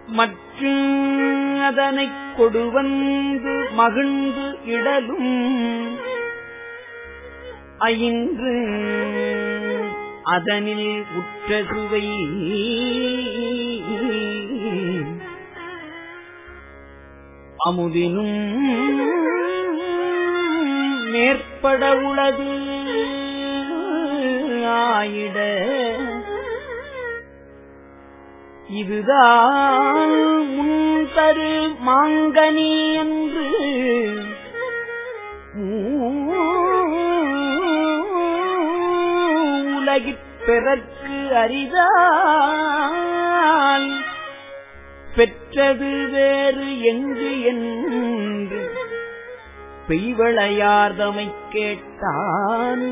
மற்றும் அதனைக் கொடுவந்து மகிழ்ந்து இடலும் ஐன்று அதனில் உற்ற சுவை அமுதினும் மேற்பட உளது ஆயிட இதுதான் முன் தரு மாங்கனி என்று உலகிற் பிறர்க்கு அரிதால் பெற்றது வேறு எங்கு என்று பெய்வளையார்தமை கேட்டான்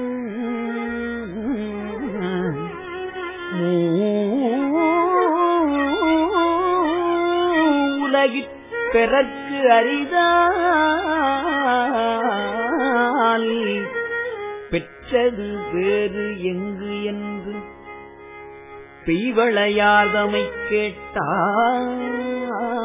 உலகிற் பிறர்க்கு அரிதால் பெற்றது வேறு எங்கு என்று பெய்வளையார்தமை கேட்டான்